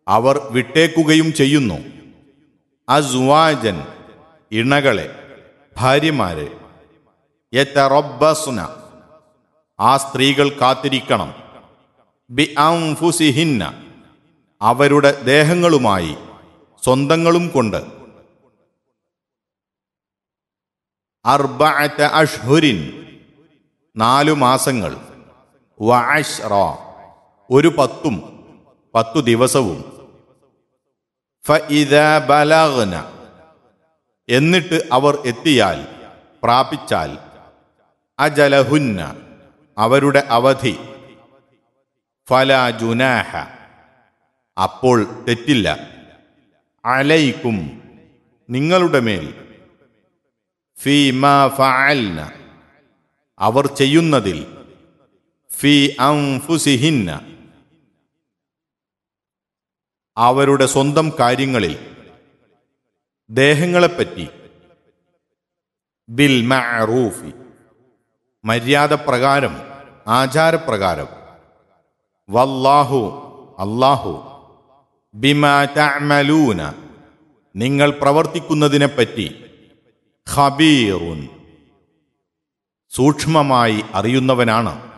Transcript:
അവർ വിട്ടേക്കുകയും ചെയ്യുന്നു അസ്വാജൻ ഇണകളെ ഭാര്യമാരെ യതറബ്ബസ്ന ആ സ്ത്രീകൾ കാത്തിരിക്കണം ബി അംഫുസിഹിന്ന അവരുടെ ദേഹങ്ങളുമായി സ്വന്തങ്ങളും കൊണ്ട് അർബഅത അഷ്ഹുരിൻ നാലു മാസങ്ങൾ വഅശ്റ ഒരു പത്തും പത്തു ദിവസവും ഫഇദാ ബലഗ്ന എന്നിട്ട് അവർ എത്തിയാൽ പ്രാപിച്ചാൽ അജലഹുന്ന അവരുടെ അവധി ഫല ജുനാഹ അപ്പോൾ തെറ്റില്ല അലൈക്കും നിങ്ങളുടെ മേൽ ഫീമ ഫഅൽന അവർ ചെയ്യുന്നതിൽ ഫി അംഫുസിഹിന്ന അവരുടെ സ്വന്തം കാര്യങ്ങളിൽ ദേഹങ്ങളെപ്പറ്റി ബിൽ മഅറൂഫി മര്യാദ പ്രകാരം ആചാരപ്രകാരം വല്ലാഹു അല്ലാഹു ബിമാ തഅമലൂന നിങ്ങൾ പ്രവർത്തിക്കുന്നതിനെപ്പറ്റി ഖബീറുൻ സൂക്ഷ്മമായി അറിയുന്നവനാണ്